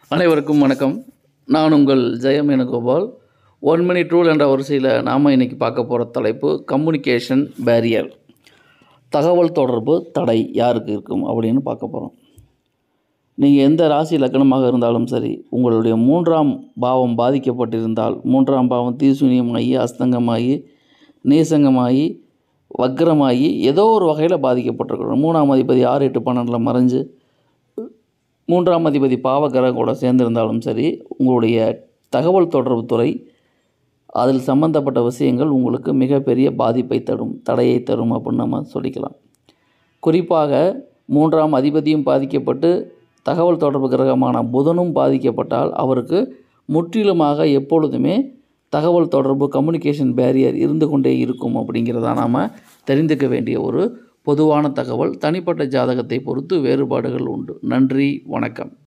அனைவருக்கும் வணக்கம் நான் உங்கள் Jayam Venugopal one minute rule என்ற வரிசையில் நாம் இன்றைக்கி பார்க்க போகிற தலைப்பு கம்யூனிகேஷன் பேரியர் தகவல் தொடர்பு தடை யாருக்கு இருக்கும் அப்படின்னு பார்க்க போகிறோம் நீங்கள் எந்த ராசி லக்கணமாக இருந்தாலும் சரி உங்களுடைய மூன்றாம் பாவம் பாதிக்கப்பட்டிருந்தால் மூன்றாம் பாவம் தீசூனியமாகி அஸ்தங்கமாகி நீசங்கமாகி வக்ரமாகி ஏதோ ஒரு வகையில் பாதிக்கப்பட்டிருக்கணும் மூணாம் அதிபதி ஆறு எட்டு பன்னெண்டில் மறைஞ்சு மூன்றாம் அதிபதி பாவகிரகம் கூட சேர்ந்திருந்தாலும் சரி உங்களுடைய தகவல் தொடர்பு துறை அதில் சம்பந்தப்பட்ட விஷயங்கள் உங்களுக்கு மிகப்பெரிய பாதிப்பை தரும் தடையை தரும் அப்படின்னு நம்ம சொல்லிக்கலாம் குறிப்பாக மூன்றாம் அதிபதியும் பாதிக்கப்பட்டு தகவல் தொடர்பு கிரகமான புதனும் பாதிக்கப்பட்டால் அவருக்கு முற்றிலுமாக எப்பொழுதுமே தகவல் தொடர்பு கம்யூனிகேஷன் பேரியர் இருந்து கொண்டே இருக்கும் அப்படிங்கிறத நாம் தெரிந்துக்க வேண்டிய ஒரு பொதுவான தகவல் தனிப்பட்ட ஜாதகத்தை பொறுத்து வேறுபாடுகள் உண்டு நன்றி வணக்கம்